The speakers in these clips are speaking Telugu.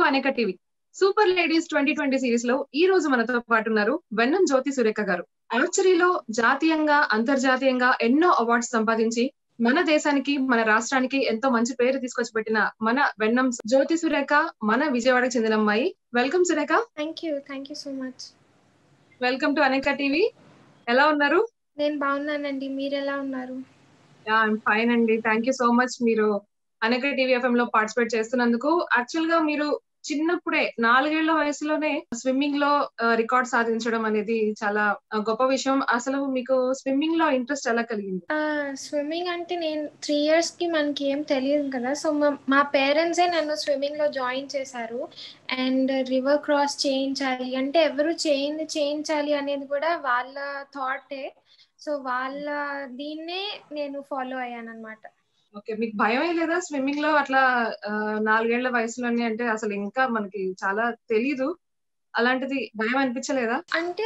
అనేక TV super ladies twenty twenty series లో ఈ రోజు మనతో పాటు ఉన్నారు వెన్నం జ్యోతి సురేఖ గారు ఆర్చరీలో జాతీయంగా అంతర్జాతీయంగా ఎన్నో అవార్డ్స్ సంపాదించి మన దేశానికి మన రాష్ట్రానికి ఎంతో మంచి పేరు తీసుకొచ్చి పెట్టిన మన వెన్నం జ్యోతి సురేఖ మన విజయవాడకు చెందిన అమ్మాయి welcome Surekha thank you thank you so much welcome to Aneka TV ఎలా ఉన్నారు నేను బాగున్నానండి మీరు ఎలా ఉన్నారు ఫైన్ అండి థ్యాంక్ యూ సో మచ్ మీరు అనేక టీవీ ఎఫ్ఎం లో పార్టిసిపేట్ చేస్తున్నందుకు యాక్చువల్ గా మీరు చిన్నప్పుడే నాలుగేళ్ల వయసులోనే స్విమ్మింగ్ లో రికార్డ్ సాధించడం అనేది చాలా గొప్ప విషయం అసలు మీకు స్విమ్మింగ్ లో ఇంట్రెస్ట్ ఎలా కలిగింది స్విమ్మింగ్ అంటే నేను త్రీ ఇయర్స్ కి మనకి ఏం తెలియదు కదా సో మా పేరెంట్సే నన్ను స్విమ్మింగ్ లో జాయిన్ చేశారు అండ్ రివర్ క్రాస్ చేయించాలి అంటే ఎవరు చేయింది చేయించాలి అనేది కూడా వాళ్ళ థాటే సో వాళ్ళ దీన్నే నేను ఫాలో అయ్యాను అనమాట ఓకే మీకు భయం లేదా స్విమ్మింగ్ లో అట్లా నాలుగేళ్ల వయసులోనే అంటే అసలు ఇంకా మనకి చాలా తెలీదు అలాంటిది భయం అనిపించలేదా అంటే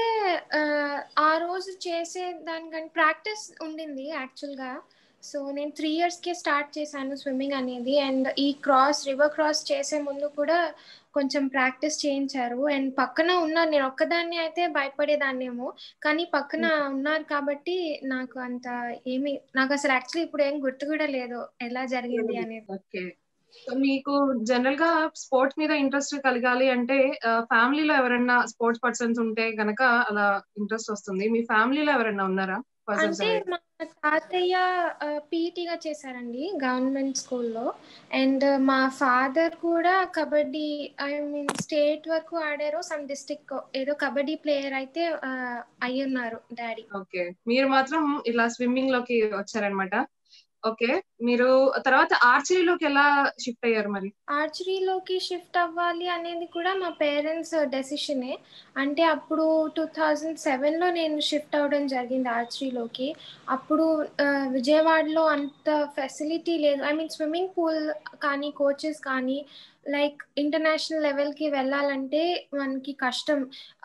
ఆ రోజు చేసే దానికంటే ప్రాక్టీస్ ఉండింది యాక్చువల్ గా సో నేను త్రీ ఇయర్స్కే స్టార్ట్ చేశాను స్విమ్మింగ్ అనేది అండ్ ఈ క్రాస్ రివర్ క్రాస్ చేసే ముందు కూడా కొంచెం ప్రాక్టీస్ చేయించారు అండ్ పక్కన ఉన్నారు నేను ఒక్కదాన్ని అయితే భయపడేదాన్నేమో కానీ పక్కన ఉన్నారు కాబట్టి నాకు అంత ఏమి నాకు అసలు యాక్చువల్లీ ఇప్పుడు ఏం గుర్తు కూడా లేదు ఎలా జరిగింది అనేది ఓకే మీకు జనరల్ గా స్పోర్ట్స్ మీద ఇంట్రెస్ట్ కలగాలి అంటే ఫ్యామిలీలో ఎవరైనా స్పోర్ట్స్ పర్సన్స్ ఉంటే గనక అలా ఇంట్రెస్ట్ వస్తుంది మీ ఫ్యామిలీలో ఎవరైనా ఉన్నారా అంటే మా తాతయ్య పీటీగా చేశారండి గవర్నమెంట్ స్కూల్లో అండ్ మా ఫాదర్ కూడా కబడ్డీ ఐ మీన్ స్టేట్ వరకు ఆడారు సమ్ డిస్టిక్ ఏదో కబడ్డీ ప్లేయర్ అయితే అయి ఉన్నారు డాడీ ఓకే మీరు మాత్రం ఇలా స్విమ్మింగ్ లోకి వచ్చారనమాట ఓకే మీరు తర్వాత ఆర్చరీలోకి ఎలా షిఫ్ట్ అయ్యారు మరి ఆర్చరీలోకి షిఫ్ట్ అవ్వాలి అనేది కూడా మా పేరెంట్స్ డెసిషనే అంటే అప్పుడు టూ థౌజండ్ సెవెన్లో నేను షిఫ్ట్ అవ్వడం జరిగింది ఆర్చరీలోకి అప్పుడు విజయవాడలో అంత ఫెసిలిటీ లేదు ఐ మీన్ స్విమ్మింగ్ పూల్ కానీ కోచెస్ కానీ లైక్ ఇంటర్నేషనల్ లెవెల్కి వెళ్ళాలంటే మనకి కష్టం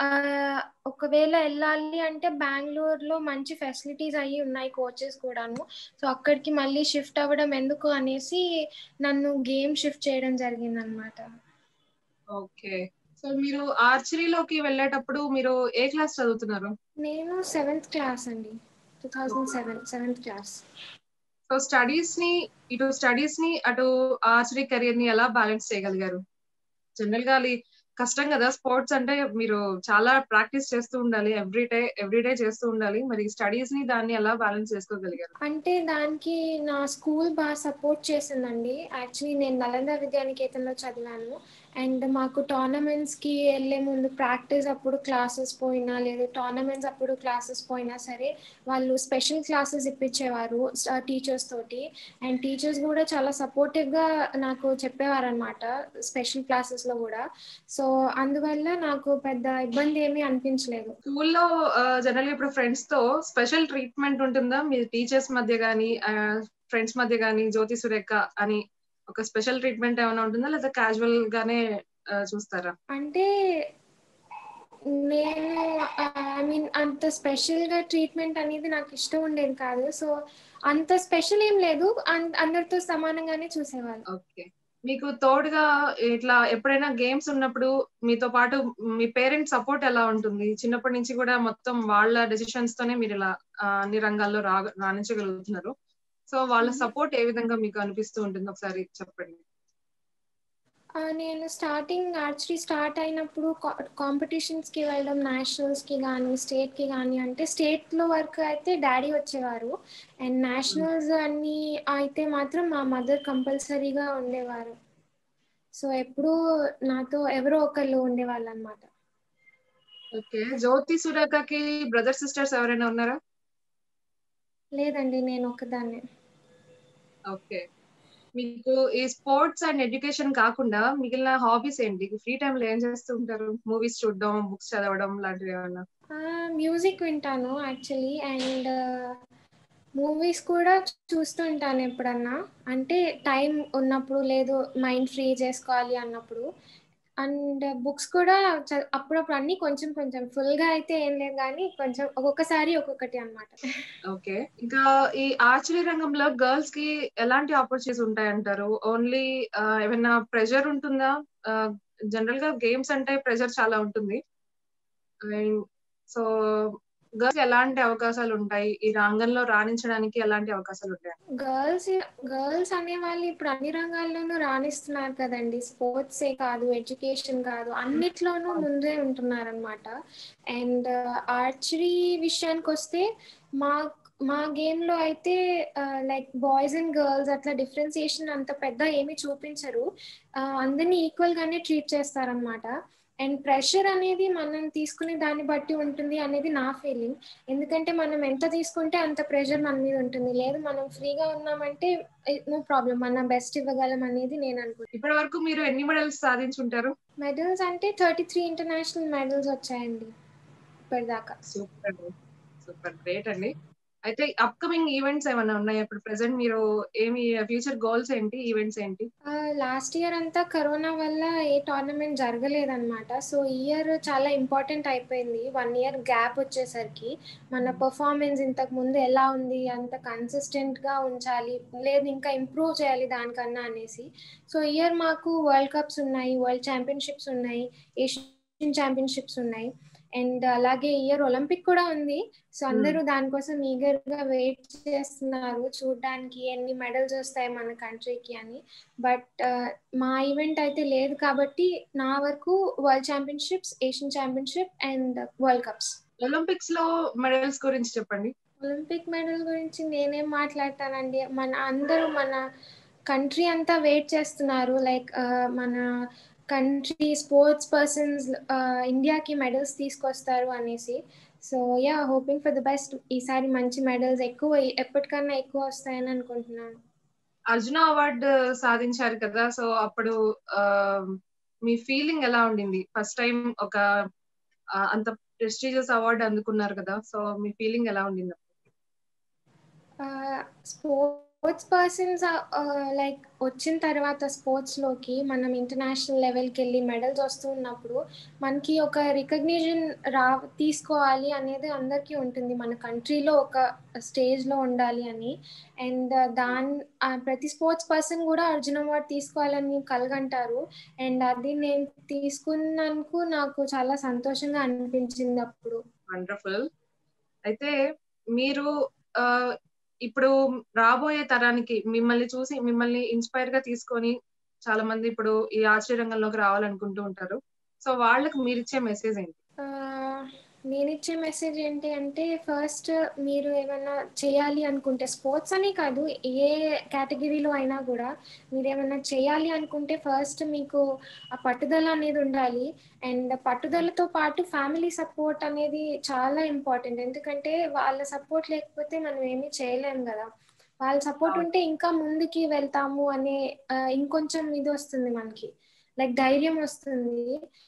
ఒకవేళ వెళ్ళాలి అంటే బెంగళూరులో మంచి ఫెసిలిటీస్ అయ్యి ఉన్నాయి కోచెస్ కూడాను సో అక్కడికి మళ్ళీ షిఫ్ట్ అవ్వడం ఎందుకు అనేసి నన్ను గేమ్ షిఫ్ట్ చేయడం జరిగింది అనమాట ఓకే సో మీరు ఆర్చరీలోకి వెళ్ళేటప్పుడు మీరు ఏ క్లాస్ చదువుతున్నారు నేను సెవెంత్ క్లాస్ అండి two thousand seven seventh class so studies ని ఇటు స్టడీస్ ని అటు ఆర్చరీ కెరియర్ ని ఎలా బ్యాలెన్స్ చేయగలిగారు జనరల్ గా అది కష్టం కదా స్పోర్ట్స్ అంటే మీరు చాలా ప్రాక్టీస్ చేస్తూ ఉండాలి ఎవ్రీ డే ఎవ్రీ డే చేస్తూ ఉండాలి మరి స్టడీస్ ని దాన్ని ఎలా బ్యాలెన్స్ చేసుకోగలిగారు అంటే దానికి నా స్కూల్ బాగా సపోర్ట్ చేసిందండి యాక్చువల్లీ నేను నలంద విద్యానికేతన్లో చదివాను అండ్ మాకు టోర్నమెంట్స్కి వెళ్ళే ముందు ప్రాక్టీస్ అప్పుడు క్లాసెస్ పోయినా లేదా టోర్నమెంట్స్ అప్పుడు క్లాసెస్ పోయినా సరే వాళ్ళు స్పెషల్ క్లాసెస్ ఇప్పించేవారు టీచర్స్ తోటి అండ్ టీచర్స్ కూడా చాలా సపోర్టివ్గా నాకు చెప్పేవారు అనమాట స్పెషల్ క్లాసెస్లో కూడా సో అందువల్ల నాకు పెద్ద ఇబ్బంది ఏమీ అనిపించలేదు స్కూల్లో జనరల్ ఇప్పుడు ఫ్రెండ్స్ తో స్పెషల్ ట్రీట్మెంట్ ఉంటుందా మీ టీచర్స్ మధ్య కానీ ఫ్రెండ్స్ మధ్య కానీ జ్యోతి సురేఖ అని ఒక స్పెషల్ ట్రీట్మెంట్ ఏమైనా ఉంటుందా లేదా క్యాజువల్ గానే చూస్తారా అంటే నేను ఐ మీన్ అంత స్పెషల్ గా ట్రీట్మెంట్ అనేది నాకు ఇష్టం ఉండేది కాదు సో అంత స్పెషల్ ఏం లేదు అందరితో సమానంగానే చూసేవాళ్ళు ఓకే మీకు తోడుగా ఇట్లా ఎప్పుడైనా గేమ్స్ ఉన్నప్పుడు మీతో పాటు మీ పేరెంట్స్ సపోర్ట్ ఎలా ఉంటుంది చిన్నప్పటి నుంచి కూడా మొత్తం వాళ్ళ డెసిషన్స్ తోనే మీరు ఇలా అన్ని రంగాల్లో రా రాణించగలుగుతున్నారు సో వాళ్ళ సపోర్ట్ ఏ విధంగా మీకు అనిపిస్తూ ఉంటుంది ఒకసారి చెప్పండి నేను స్టార్టింగ్ ఆర్చరీ స్టార్ట్ అయినప్పుడు కాంపిటీషన్స్కి వెళ్ళడం నేషనల్స్కి కానీ స్టేట్కి కానీ అంటే స్టేట్లో వరకు అయితే డాడీ వచ్చేవారు అండ్ నేషనల్స్ అన్నీ అయితే మాత్రం మా మదర్ కంపల్సరీగా ఉండేవారు సో ఎప్పుడూ నాతో ఎవరో ఒకళ్ళు ఉండేవాళ్ళు అనమాట ఓకే జ్యోతి సురేఖకి బ్రదర్ సిస్టర్స్ ఎవరైనా ఉన్నారా లేదండి నేను ఒకదాన్నే ఓకే మీకు ఈ స్పోర్ట్స్ అండ్ ఎడ్యుకేషన్ కాకుండా మిగిలిన హాబీస్ ఏంటి ఫ్రీ టైం లో ఏం చేస్తూ ఉంటారు మూవీస్ చూడడం బుక్స్ చదవడం లాంటివి ఏమన్నా మ్యూజిక్ వింటాను యాక్చువల్లీ అండ్ మూవీస్ కూడా చూస్తుంటాను ఎప్పుడన్నా అంటే టైం ఉన్నప్పుడు లేదు మైండ్ ఫ్రీ చేసుకోవాలి అన్నప్పుడు అండ్ బుక్స్ కూడా అప్పుడప్పుడు అన్ని కొంచెం కొంచెం ఫుల్ గా అయితే ఏం లేదు కానీ కొంచెం ఒక్కొక్కసారి ఒక్కొక్కటి అనమాట ఓకే ఇంకా ఈ ఆర్చరీ రంగంలో గర్ల్స్ కి ఎలాంటి ఆపర్చునిటీస్ ఉంటాయంటారు ఓన్లీ ఏమైనా ప్రెషర్ ఉంటుందా జనరల్ గా గేమ్స్ అంటే ప్రెషర్ చాలా ఉంటుంది అండ్ సో గర్ల్స్ ఎలాంటి అవకాశాలు ఉంటాయి ఈ రంగంలో రాణించడానికి ఎలాంటి అవకాశాలు ఉంటాయి గర్ల్స్ గర్ల్స్ అనే వాళ్ళు ఇప్పుడు అన్ని రంగాల్లోనూ రాణిస్తున్నారు కదండి స్పోర్ట్సే కాదు ఎడ్యుకేషన్ కాదు అన్నిట్లోనూ ముందే ఉంటున్నారు అనమాట అండ్ ఆర్చరీ విషయానికి వస్తే మా మా గేమ్ లో అయితే లైక్ బాయ్స్ అండ్ గర్ల్స్ అట్లా డిఫరెన్సియేషన్ అంత పెద్ద ఏమీ చూపించరు అందరినీ ఈక్వల్ గానే ట్రీట్ చేస్తారనమాట అండ్ ప్రెషర్ అనేది మనం తీసుకునే దాన్ని బట్టి ఉంటుంది అనేది నా ఫీలింగ్ ఎందుకంటే మనం ఎంత తీసుకుంటే అంత ప్రెషర్ మన మీద ఉంటుంది లేదు మనం ఫ్రీగా ఉన్నామంటే నో ప్రాబ్లం మన బెస్ట్ ఇవ్వగలం అనేది నేను అనుకుంటున్నాను ఇప్పటి వరకు మీరు ఎన్ని మెడల్స్ సాధించుంటారు మెడల్స్ అంటే థర్టీ త్రీ ఇంటర్నేషనల్ మెడల్స్ వచ్చాయండి ఇప్పటిదాకా సూపర్ సూపర్ గ్రేట్ అండి అయితే అప్కమింగ్ ఈవెంట్స్ ఏమైనా ఉన్నాయా ఇప్పుడు ప్రెసెంట్ మీరు ఏమి ఫ్యూచర్ గోల్స్ ఏంటి ఈవెంట్స్ ఏంటి లాస్ట్ ఇయర్ అంతా కరోనా వల్ల ఏ టోర్నమెంట్ జరగలేదన్నమాట సో ఈ ఇయర్ చాలా ఇంపార్టెంట్ అయిపోయింది వన్ ఇయర్ గ్యాప్ వచ్చేసరికి మన పర్ఫార్మెన్స్ ఇంతకు ముందు ఎలా ఉంది అంత కన్సిస్టెంట్ గా ఉంచాలి లేదు ఇంకా ఇంప్రూవ్ చేయాలి దానికన్నా అనేసి సో ఇయర్ మాకు వరల్డ్ కప్స్ ఉన్నాయి వరల్డ్ ఛాంపియన్షిప్స్ ఉన్నాయి ఏషియన్ ఛాంపియన్షిప్స్ ఉన్నాయి అండ్ అలాగే ఇయర్ ఒలింపిక్ కూడా ఉంది సో అందరూ దానికోసం ఈగర్ గా వెయిట్ చేస్తున్నారు చూడడానికి ఎన్ని మెడల్స్ వస్తాయి మన కంట్రీకి అని బట్ మా ఈవెంట్ అయితే లేదు కాబట్టి నా వరకు world championships Asian championship and world cups Olympics లో మెడల్స్ గురించి చెప్పండి ఒలింపిక్ మెడల్ గురించి నేనేం మాట్లాడతానండి మన అందరూ మన కంట్రీ అంతా వెయిట్ చేస్తున్నారు లైక్ మన కంట్రీ స్పోర్ట్స్ పర్సన్స్ ఇండియాకి మెడల్స్ తీసుకొస్తారు అనేసి so ya hoping for the best ఈసారి మంచి మెడల్స్ ఎక్కువ ఎప్పటికన్నా ఎక్కువ వస్తాయని అనుకుంటున్నాను అర్జున అవార్డు సాధించారు కదా సో అప్పుడు మీ ఫీలింగ్ ఎలా ఉండింది ఫస్ట్ టైం ఒక అంత ప్రెస్టీజియస్ అవార్డు అందుకున్నారు కదా సో మీ ఫీలింగ్ ఎలా ఉండింది స్పోర్ట్స్ పర్సన్స్ లైక్ వచ్చిన తర్వాత స్పోర్ట్స్లోకి మనం ఇంటర్నేషనల్ లెవెల్కి వెళ్ళి మెడల్స్ వస్తూ ఉన్నప్పుడు మనకి ఒక రికగ్నిషన్ రా తీసుకోవాలి అనేది అందరికీ ఉంటుంది మన కంట్రీలో ఒక స్టేజ్లో ఉండాలి అని అండ్ దాని ప్రతి స్పోర్ట్స్ పర్సన్ కూడా అర్జున్ అవార్డు తీసుకోవాలని కలగంటారు అండ్ అది నేను తీసుకున్నందుకు నాకు చాలా సంతోషంగా అనిపించింది అప్పుడు వండర్ఫుల్ అయితే మీరు ఇప్పుడు రాబోయే తరానికి మిమ్మల్ని చూసి మిమ్మల్ని ఇన్స్పైర్ గా తీసుకొని చాలా మంది ఇప్పుడు ఈ ఆశ్చర్య రంగంలోకి రావాలనుకుంటూ ఉంటారు సో వాళ్ళకి మీరు ఇచ్చే మెసేజ్ ఏంటి నేను ఇచ్చే మెసేజ్ ఏంటి అంటే ఫస్ట్ మీరు ఏమైనా చేయాలి అనుకుంటే స్పోర్ట్స్ అని కాదు ఏ కేటగిరీలో అయినా కూడా మీరు ఏమైనా చేయాలి అనుకుంటే ఫస్ట్ మీకు ఆ పట్టుదల అనేది ఉండాలి అండ్ పట్టుదలతో పాటు ఫ్యామిలీ సపోర్ట్ అనేది చాలా ఇంపార్టెంట్ ఎందుకంటే వాళ్ళ సపోర్ట్ లేకపోతే మనం ఏమీ చేయలేము కదా వాళ్ళ సపోర్ట్ ఉంటే ఇంకా ముందుకి వెళ్తాము అనే ఇంకొంచెం ఇది వస్తుంది మనకి లైక్ ధైర్యం వస్తుంది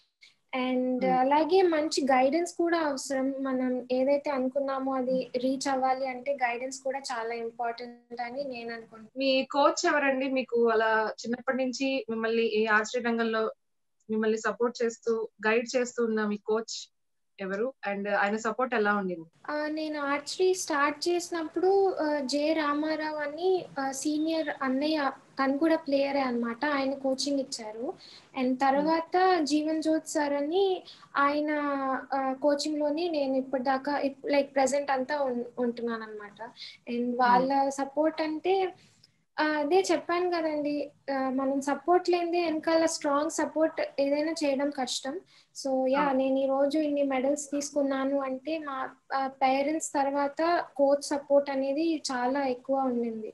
అండ్ అలాగే మంచి గైడెన్స్ కూడా అవసరం మనం ఏదైతే అనుకున్నామో అది రీచ్ అవ్వాలి అంటే గైడెన్స్ కూడా చాలా ఇంపార్టెంట్ అని నేను అనుకుంటున్నాను మీ కోచ్ ఎవరండి మీకు అలా చిన్నప్పటి నుంచి మిమ్మల్ని ఈ ఆశ్రయ రంగంలో మిమ్మల్ని సపోర్ట్ చేస్తూ గైడ్ చేస్తూ ఉన్న మీ కోచ్ ఎవరు అండ్ ఆయన సపోర్ట్ ఎలా ఉండింది నేను ఆర్చరీ స్టార్ట్ చేసినప్పుడు జే రామారావు అని సీనియర్ అన్నయ్య తను కూడా ప్లేయరే అనమాట ఆయన కోచింగ్ ఇచ్చారు అండ్ తర్వాత జీవన్ జ్యోత్ సార్ అని ఆయన కోచింగ్ లోని నేను ఇప్పటిదాకా లైక్ ప్రెసెంట్ అంతా ఉంటున్నాను అనమాట అండ్ వాళ్ళ సపోర్ట్ అంటే అదే చెప్పాను కదండి మనం సపోర్ట్ లేనిదే వెనకాల స్ట్రాంగ్ సపోర్ట్ ఏదైనా చేయడం కష్టం సో యా నేను ఈ రోజు ఇన్ని మెడల్స్ తీసుకున్నాను అంటే మా పేరెంట్స్ తర్వాత కోచ్ సపోర్ట్ అనేది చాలా ఎక్కువ ఉండింది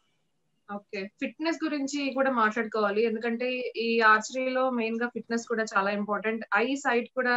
ఓకే ఫిట్నెస్ గురించి కూడా మాట్లాడుకోవాలి ఎందుకంటే ఈ ఆర్చరీలో మెయిన్ గా ఫిట్నెస్ కూడా చాలా ఇంపార్టెంట్ ఐ సైట్ కూడా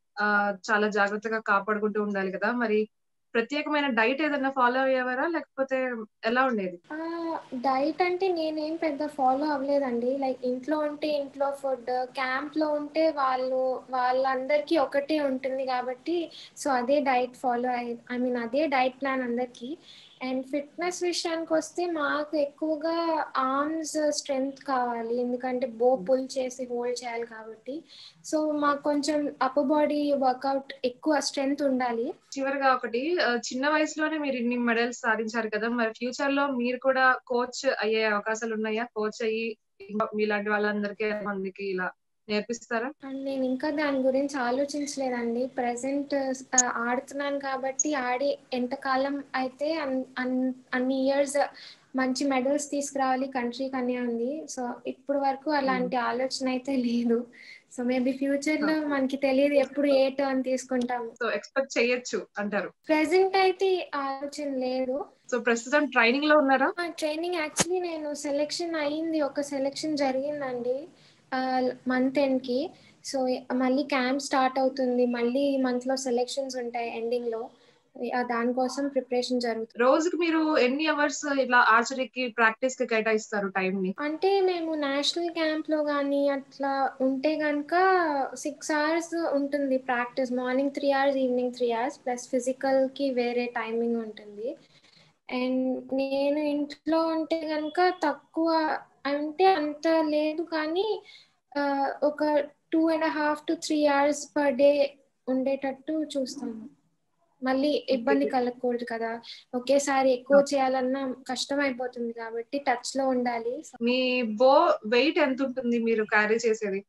చాలా జాగ్రత్తగా కాపాడుకుంటూ ఉండాలి కదా మరి ప్రత్యేకమైన డైట్ ఏదైనా ఫాలో అయ్యేవారా లేకపోతే ఎలా ఉండేది డైట్ అంటే నేనేం పెద్ద ఫాలో అవ్వలేదండి లైక్ ఇంట్లో ఉంటే ఇంట్లో ఫుడ్ క్యాంప్ లో ఉంటే వాళ్ళు వాళ్ళందరికీ ఒకటే ఉంటుంది కాబట్టి సో అదే డైట్ ఫాలో అయ్యి ఐ మీన్ అదే డైట్ ప్లాన్ అందరికీ అండ్ ఫిట్నెస్ విషయానికి వస్తే మాకు ఎక్కువగా ఆర్మ్స్ స్ట్రెంగ్త్ కావాలి ఎందుకంటే బో పుల్ చేసి హోల్డ్ చేయాలి కాబట్టి సో మాకు కొంచెం అప్పర్ బాడీ వర్కౌట్ ఎక్కువ స్ట్రెంగ్త్ ఉండాలి చివరిగా ఒకటి చిన్న వయసులోనే మీరు ఇన్ని మెడల్స్ సాధించారు కదా మరి ఫ్యూచర్ లో మీరు కూడా కోచ్ అయ్యే అవకాశాలు ఉన్నాయా కోచ్ అయ్యి మీలాంటి వాళ్ళందరికీ మందికి ఇలా నేర్పిస్తారా అండ్ నేను ఇంకా దాని గురించి ఆలోచించలేదండి ప్రజెంట్ ఆడుతున్నాను కాబట్టి ఆడి ఎంతకాలం అయితే అన్ అన్- అన్ని ఇయర్స్ మంచి మెడల్స్ తీసుకురావాలి కంట్రీకి అని ఉంది సో ఇప్పుడు వరకు అలాంటి ఆలోచన అయితే లేదు సో మేబీ ఫ్యూచర్ లో మనకి తెలియదు ఎప్పుడు ఏ టర్న్ తీసుకుంటాము సో ఎక్స్పెక్ట్ చేయొచ్చు అంటారు ప్రెసెంట్ అయితే ఆలోచన లేదు సో ప్రస్తుతం ట్రైనింగ్ లో ఉన్నారా ట్రైనింగ్ యాక్చువల్లీ నేను సెలెక్షన్ అయ్యింది ఒక సెలెక్షన్ జరిగిందండి మంత్ ఎండ్ కి సో మళ్ళీ క్యాంప్ స్టార్ట్ అవుతుంది మళ్ళీ ఈ మంత్ లో సెలెక్షన్స్ ఉంటాయి ఎండింగ్ లో ఆ, దానికోసం ప్రిపరేషన్ జరుగుతుంది రోజుకి మీరు ఎన్ని అవర్స్ ఇట్లా ఆర్చరీకి ప్రాక్టీస్ కి కేటాయిస్తారు టైం ని అంటే మేము నేషనల్ క్యాంప్ లో కానీ అట్లా ఉంటే కనుక సిక్స్ అవర్స్ ఉంటుంది practice morning three hours evening three hours plus physical కి వేరే టైమింగ్ ఉంటుంది అండ్ నేను ఇంట్లో ఉంటే కనుక తక్కువ అంటే అంత లేదు కానీ ఆ, ఒక two and half to three hours per day ఉండేటట్టు చూస్తాను మళ్ళీ ఇబ్బంది కలగకూడదు కదా ఒకేసారి ఎక్కువ చేయాలన్నా కష్టం అయిపోతుంది కాబట్టి టచ్ లో ఉండాలి మీ బో వెయిట్ ఎంత ఉంటుంది మీరు క్యారీ చేసేది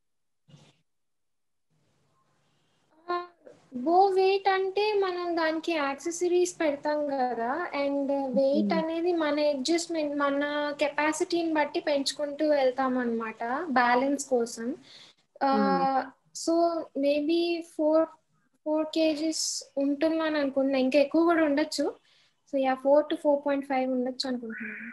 బో వెయిట్ అంటే మనం దానికి యాక్సెసరీస్ పెడతాం కదా అండ్ వెయిట్ అనేది మన అడ్జస్ట్మెంట్ మన కెపాసిటీని బట్టి పెంచుకుంటూ వెళ్తాం అనమాట బ్యాలెన్స్ కోసం so maybe four four kgs ఉంటుందని అనుకుంటున్నా ఇంకా ఎక్కువ కూడా ఉండొచ్చు so ya four to four point five ఉండొచ్చు అనుకుంటున్నాను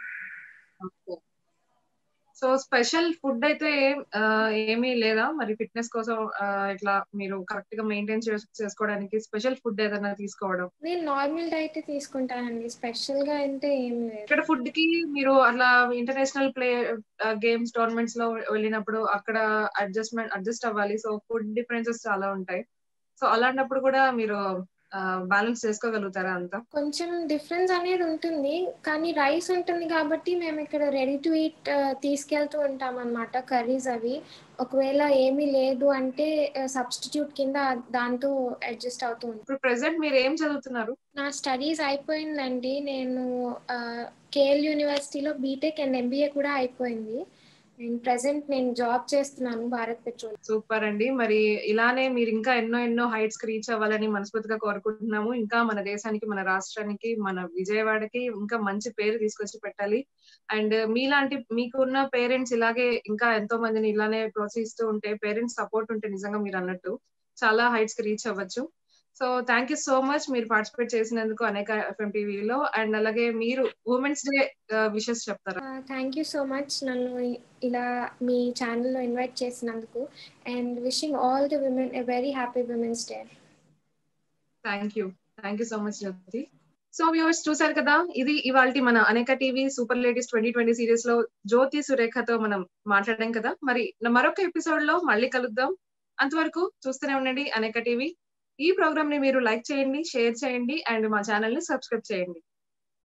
సో స్పెషల్ ఫుడ్ అయితే ఆ, ఏమీ లేదా మరి ఫిట్నెస్ కోసం ఆ, ఇట్లా మీరు కరెక్ట్ గా మెయింటైన్ చేసుకోవడానికి స్పెషల్ ఫుడ్ ఏదైనా తీసుకోవడం నేను నార్మల్ డైట్ తీసుకుంటానండి స్పెషల్ గా అంటే ఏం లేదు ఇక్కడ ఫుడ్ కి మీరు అట్లా ఇంటర్నేషనల్ ప్లే గేమ్స్ టోర్నమెంట్స్ లో వెళ్ళినప్పుడు అక్కడ అడ్జస్ట్మెంట్ అడ్జస్ట్ అవ్వాలి సో ఫుడ్ డిఫరెన్సెస్ చాలా ఉంటాయి సో అలాంటప్పుడు కూడా మీరు బ్యాలెన్స్ చేసుకోగలుగుతారా అంతా కొంచెం డిఫరెన్స్ అనేది ఉంటుంది కానీ రైస్ ఉంటుంది కాబట్టి మేము ఇక్కడ రెడీ టు ఈట్ తీసుకెళ్తూ ఉంటాం అనమాట కర్రీస్ అవి ఒకవేళ ఏమీ లేదు అంటే సబ్స్టిట్యూట్ కింద దాంతో అడ్జస్ట్ అవుతూ ఉంటాం ఇప్పుడు ప్రెసెంట్ మీరు ఏం చదువుతున్నారు నా స్టడీస్ అయిపోయిందండి నేను కేఎల్ యూనివర్సిటీలో బీటెక్ అండ్ ఎంబీఏ కూడా అయిపోయింది అండ్ ప్రజెంట్ నేను జాబ్ చేస్తున్నాను భారత్ పెట్రోల్ సూపర్ అండి మరి ఇలానే మీరు ఇంకా ఎన్నో ఎన్నో హైట్స్ కి రీచ్ అవ్వాలని మనస్ఫూర్తిగా కోరుకుంటున్నాము ఇంకా మన దేశానికి మన రాష్ట్రానికి మన విజయవాడకి ఇంకా మంచి పేరు తీసుకొచ్చి పెట్టాలి అండ్ మీలాంటి మీకున్న పేరెంట్స్ ఇలాగే ఇంకా ఎంతో మందిని ఇలానే ప్రోత్సహిస్తూ ఉంటే పేరెంట్స్ సపోర్ట్ ఉంటే నిజంగా మీరు అన్నట్టు చాలా హైట్స్ కి రీచ్ అవ్వచ్చు so thank you so much మీరు పార్టిసిపేట్ చేసినందుకు అనేక ఎఫ్ఎం టీవీలో అండ్ అలాగే మీరు ఉమెన్స్ డే విషెస్ చెప్తారా థ్యాంక్ యూ సో మచ్ నన్ను ఇ- ఇలా మీ ఛానల్లో ఇన్వైట్ చేసినందుకు and wishing all the women a very happy women's day thank you thank you so much Jyothi so viewers చూసారు కదా ఇది ఇవాళ మన Aneka TV super ladies twenty twenty series లో జ్యోతి సురేఖతో మనం మాట్లాడాం కదా మరి మరొక ఎపిసోడ్ లో మళ్ళీ కలుద్దాం అంతవరకు చూస్తూనే ఉండండి అనేక టీవీ ఈ ప్రోగ్రామ్ ని మీరు లైక్ చేయండి షేర్ చేయండి అండ్ మా ఛానల్ ని సబ్స్క్రైబ్ చేయండి